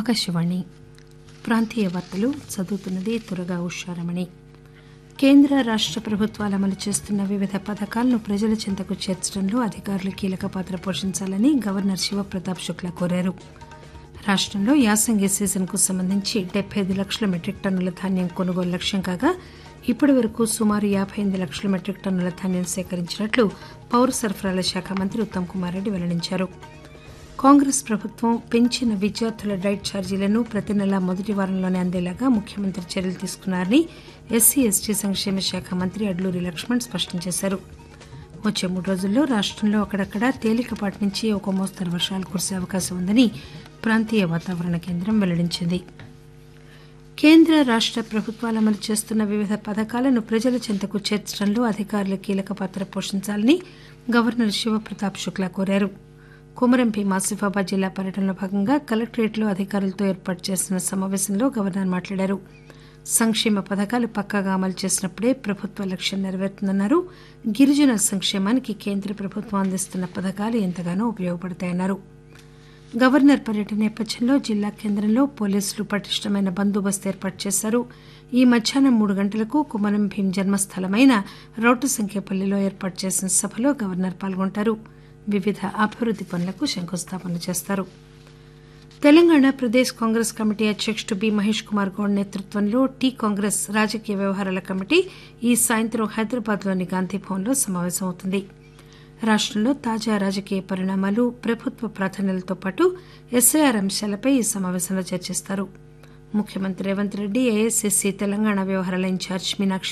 ఆకాశవాణి ప్రాంతీయ వార్తలు చదువుతున్నది తురగా ఉషారమణి కేంద్ర రాష్ట ప్రభుత్వాలు అమలు చేస్తున్న వివిధ పథకాలను ప్రజల చెంతకు చేర్చడంలో అధికారులు కీలక పాత్ర పోషించాలని గవర్నర్ శివప్రతాప్ శుక్లా కోరారు రాష్టంలో యాసంగి సీజన్కు సంబంధించి డెబ్బై ఐదు లక్షల మెట్రిక్ టన్నుల ధాన్యం కొనుగోలు లక్ష్యం కాగా ఇప్పటి వరకు సుమారు యాబై ఎనిమిది లక్షల మెట్రిక్ టన్నుల ధాన్యం సేకరించినట్లు పౌర సరఫరాల శాఖ మంత్రి ఉత్తమ్ కుమార్ రెడ్డి వెల్లడించారు కాంగ్రెస్ ప్రభుత్వం పెంచిన విద్యార్థుల డైట్ ఛార్జీలను ప్రతి నెలా మొదటి వారంలోనే అందేలాగా ముఖ్యమంత్రి చర్యలు తీసుకున్నారని ఎస్సీ ఎస్టీ సంక్షేమ శాఖ మంత్రి అడ్లూరి లక్ష్మణ్ స్పష్టం చేశారు వచ్చే మూడు రోజుల్లో రాష్టంలో అక్కడక్కడ తేలికపాటి నుంచి ఒక మోస్తరు వర్షాలు కురిసే అవకాశం ఉందని ప్రాంతీయ వాతావరణ కేంద్రం వెల్లడించింది కేంద్ర రాష్ట ప్రభుత్వాలు అమలు చేస్తున్న వివిధ పథకాలను ప్రజల చెంతకు చేర్చడంలో అధికారులు కీలక పాత్ర పోషించాలని గవర్నర్ శివప్రతాప్ శుక్లా కోరారు కొమరం భీం ఆసిఫాబాద్ జిల్లా పర్యటనలో భాగంగా కలెక్టరేట్లో అధికారులతో ఏర్పాటు చేసిన సమావేశంలో గవర్నర్ మాట్లాడారు సంక్షేమ పథకాలు పక్కాగా అమలు చేసినప్పుడే ప్రభుత్వ లక్ష్యం నెరవేరుతుందన్నారు గిరిజన సంక్షేమానికి కేంద్ర ప్రభుత్వం అందిస్తున్న పథకాలు ఎంతగానో ఉపయోగపడతాయన్నారు గవర్నర్ పర్యటన నేపథ్యంలో జిల్లా కేంద్రంలో పోలీసులు పటిష్టమైన బందోబస్తు ఏర్పాటు చేశారు ఈ మధ్యాహ్నం మూడు గంటలకు కుమరం భీం జన్మస్థలమైన రౌటు సంఖ్యపల్లిలో ఏర్పాటు చేసిన సభలో గవర్నర్ పాల్గొంటారు వివిధ అభివృద్ది పనులకు శంకుస్థాపన చేస్తారు తెలంగాణ ప్రదేశ్ కాంగ్రెస్ కమిటీ అధ్యకుడు బి మహేష్ కుమార్ గౌడ్ నేతృత్వంలో టీ కాంగ్రెస్ రాజకీయ వ్యవహారాల కమిటీ ఈ సాయంత్రం హైదరాబాద్లోని గాంధీభవన్లో సమావేశమవుతుంది రాష్టంలో తాజా రాజకీయ పరిణామాలు ప్రభుత్వ ప్రాధాన్యాలతో పాటు ఎస్ఐఆర్ అంశాలపై ఈ సమావేశంలో చర్చిస్తారు ముఖ్యమంత్రి రేవంత్ రెడ్డి ఏఐసిసి తెలంగాణ వ్యవహారాల ఇన్ఛార్జ్ మీనాక్షి